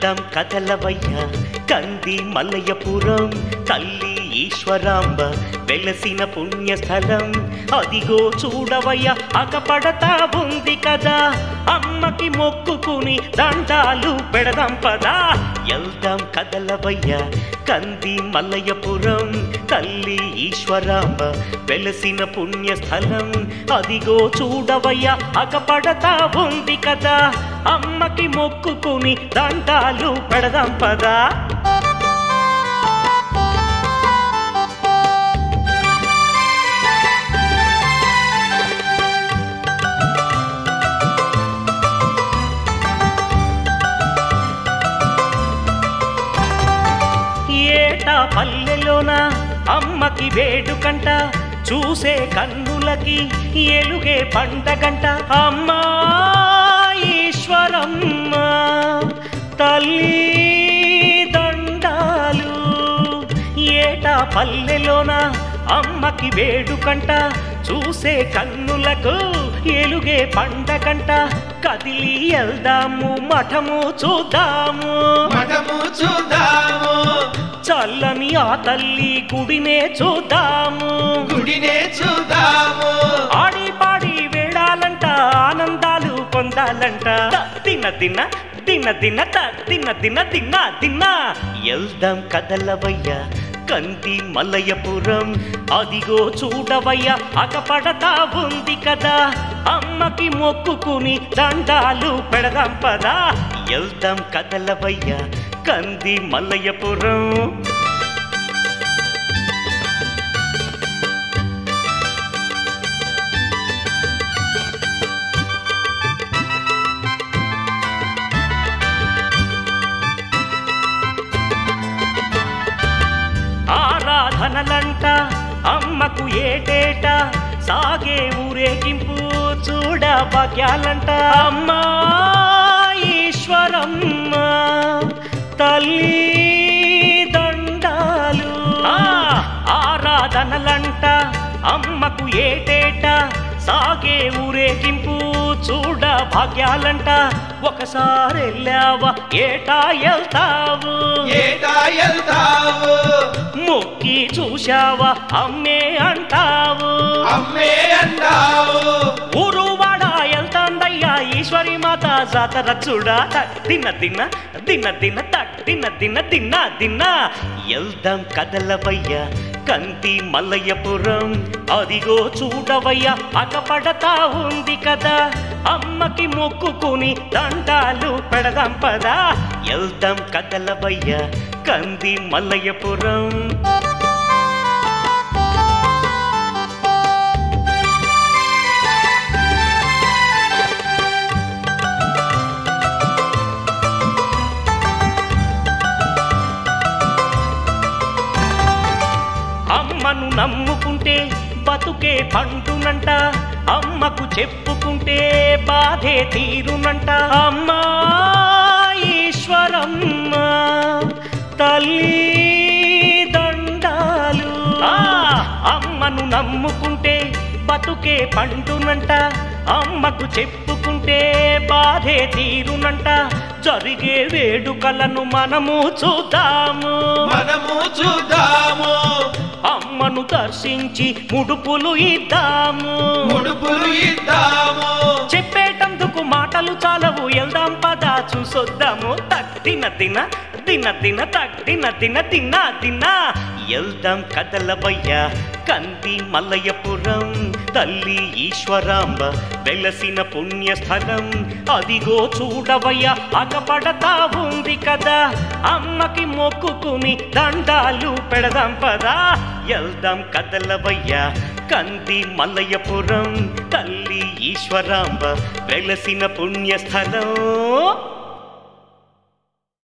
ఎల్దాం కదలవయ్య కంది మల్లయ్యపురం తల్లి ఈశ్వరాంబ వెలసిన పుణ్యస్థలం అదిగో చూడవయ్య అకపడతా ఉంది కదా అమ్మకి మొక్కుకుని దండాలు పెడదాం పదా ఎల్దాం కదలవయ్య కంది మల్లయ్యపురం తల్లి ఈశ్వరాంబ వెలసిన పుణ్యస్థలం అదిగో చూడవయ్య అకపడతా ఉంది కదా అమ్మకి మొక్కుకుని దండాలు పెడదాం పదా ఏటా పల్లెలోన అమ్మకి వేడుకంట చూసే కన్నులకి ఎలుగే పండగంట అమ్మా ఈశ్వరమ్మ తల్లి దండాలు ఏటా పల్లెలోన అమ్మకి వేడుకంట చూసే కన్నులకు ఎలుగే పండగంట కదిలి వెళ్దాము మఠము చూద్దాము మఠము చూద్దాము చల్లని ఆ తల్లి గుడినే చూద్దాము గుడినే చూద్దాము ఆడి పాడి వేడాలంట ఆనందాలు పొందాలంట తిన్న తిన్న తిన్న తిన్న త- తిన్న తిన్న తిన్న తిన్న ఎల్దాం కదలవయ్య కంది మల్లయ్యపురం అదిగో చూడవయ్య అకపడతా ఉంది కదా అమ్మకి మొక్కుకుని దండాలు పెడదాం పదా ఎల్దాం కదలవయ్య కంది మల్లయ్యపురం ఆరాధనలంట అమ్మకు ఏటేట సాగే ఊరేగింపు చూడ భాగ్యాలంట అమ్మా ఈశ్వరమ్మ తల్లి దండాలు ఆ, ఆరాధనలంట అమ్మకు ఏటేట సాగే ఊరేగింపు చూడ భాగ్యాలంట ఒకసారి వెళ్ళావా ఏటా వెళ్తావు ఏటా వెళ్తావు మొక్కి చూశావా అమ్మే అంటావు అమ్మే అంటావు ఊరు వాడ వెళ్తాందయ్యా ఈశ్వరి మాత జాతర చూడా తిన్న తిన్న తిన్న తిన్న తిన్న తిన్న తిన్న తిన్న వెళ్దాం కదలవయ్యా కంతి మల్లయ్యపురం అదిగో చూడవయ్యా అకపడతా ఉంది కదా అమ్మకి మొక్కుకుని దండాలు పెడదాం పదా వెళ్దాం కదలవయ్యా కంది మల్లయ్యపురం అమ్మను నమ్ముకుంటే బతుకే పండునంట అమ్మకు చెప్పుకుంటే బాధే తీరునంట అమ్మా ఈశ్వరమ్మ తల్లి దండాలు ఆ, అమ్మను నమ్ముకుంటే బతుకే పండునంట అమ్మకు చెప్పుకుంటే బాధే తీరునంట జరిగే వేడుకలను మనము చూద్దాము మనము చూద్దాము అమ్మను దర్శించి ముడుపులు ఇద్దాము ముడుపులు ఇద్దాము చెప్పేటందుకు మాటలు చాలవు వెళ్దాం పద చూసొద్దాము తట్టిన తిన తిన తిన తట్టిన తిన తిన్న తిన్న వెళ్దాం కదలవయ్యా కంది మల్లయ్యపురం తల్లి ఈశ్వరాంబ వెలసిన పుణ్యస్థలం అదిగో చూడవయ్యా అగపడతా ఉంది కదా అమ్మకి మొక్కుకుని దండాలు పెడదాం పదా వెళ్దాం కదలవయ్యా కంది మల్లయ్యపురం తల్లి ఈశ్వరాంబ వెలసిన పుణ్యస్థలం